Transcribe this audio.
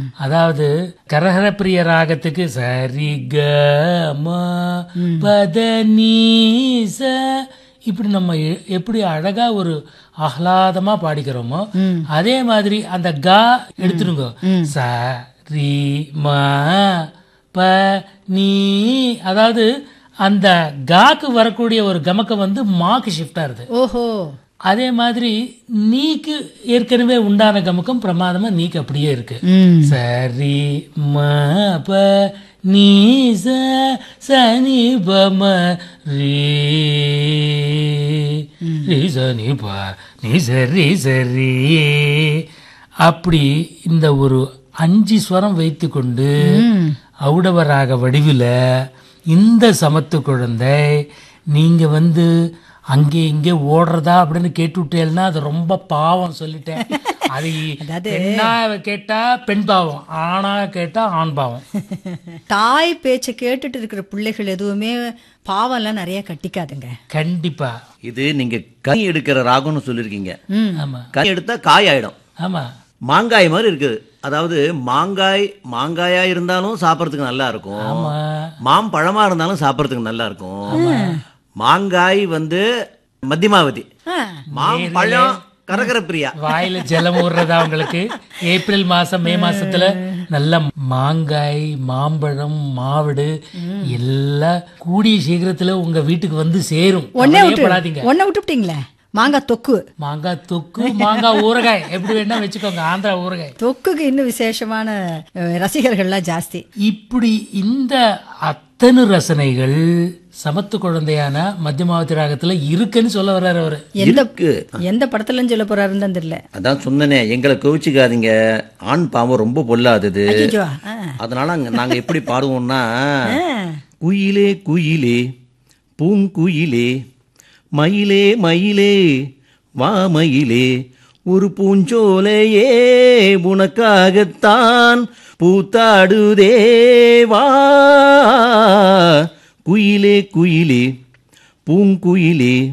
அதாவது கரஹரப்பிரிய ராகத்துக்கு சரி க ம பத நீ ச இப்படி நம்ம எ- எப்படி அழகா ஒரு ஆஹ்லாதமா பாடிக்கிறோமோ அதே மாதிரி அந்த கா எடுத்துருங்க ச ரி ம ப நீ அதாவது அந்த காக்கு வரக்கூடிய ஒரு கமக்கம் வந்து மாக்கு ஷிஃப்ட் ஆகுது ஓஹோ அதே மாதிரி நீக்கு ஏற்கனவே உண்டான கமுக்கம் பிரமாதமா நீக்கு அப்படியே இருக்கு ம் சரி ம ப நீ ச சனி ப ம ரீ ரீ சனி ப நீ சரி சரி அப்படி இந்த ஒரு அஞ்சு ஸ்வரம் வைத்துக்கொண்டு ஔடவராக வடிவில இந்த சமத்து குழந்தை நீங்க வந்து அங்கே இங்கே ஓடுறதா அப்படின்னு கேட்டு விட்டேன்னா அது ரொம்ப பாவம் சொல்லிட்டேன் அது பெண்ணா கேட்டா பெண் பாவம் ஆணா கேட்டா ஆண் பாவம் தாய் பேச்சை கேட்டுட்டு இருக்கிற பிள்ளைகள் எதுவுமே பாவம்லாம் நிறைய கட்டிக்காதுங்க கண்டிப்பா இது நீங்க கனி எடுக்கிற ராகம்னு சொல்லியிருக்கீங்க ம் ஆமா கனி எடுத்தா காய் ஆயிடும் ஆமா மாங்காய் மாதிரி இருக்குது அதாவது மாங்காய் மாங்காயா இருந்தாலும் சாப்பிட்றதுக்கு நல்லா இருக்கும் ஆமா மாம்பழமா இருந்தாலும் சாப்பிட்றதுக்கு நல்லா இருக்கும் மாங்காய் வந்து மத்தியமாவதி ஆ, மாம்பழம் கரகர பிரியா வாயில ஜலம் ஊறுறதா உங்களுக்கு ஏப்ரல் மாசம் மே மாசத்துல நல்ல மாங்காய் மாம்பழம் மாவிடு எல்லாம் கூடிய சீக்கிரத்துல உங்க வீட்டுக்கு வந்து சேரும் ஒன்னே கவலையே விட்டு படாதீங்க ஒன்ன விட்டுவிட்டீங்களே மாங்காய் தொக்கு மாங்காய் தொக்கு மாங்காய் ஊறுகாய் எப்படி வேணா வச்சுக்கோங்க ஆந்திரா ஊறுகாய் தொக்குக்கு இன்னும் விசேஷமான அஹ், ரசிகர்கள்லாம் ஜாஸ்தி இப்படி இந்த அத்தனை ரசனைகள் சமத்து குழந்தையான மத்தியமாவதி ராகத்துல இருக்குன்னு சொல்ல வர்றாரு அவரு எந்த இருக்கு எந்த படத்துலன்னு சொல்ல போறாருன்னு தான் தெரியல அதான் சொன்னனே எங்களை கோவிச்சுக்காதீங்க ஆண் பாவம் ரொம்ப பொல்லாதது ஐயோ ஆ. அதனால அங்க நாங்க எப்படி பாடுவோம்னா ஆ. குயிலே குயிலே பூங்குயிலே மயிலே மயிலே வா மயிலே ஒரு பூஞ்சோலையே உனக்காகத்தான் பூத்தாடுதே வா குயிலே குயிலே பூங்குயிலே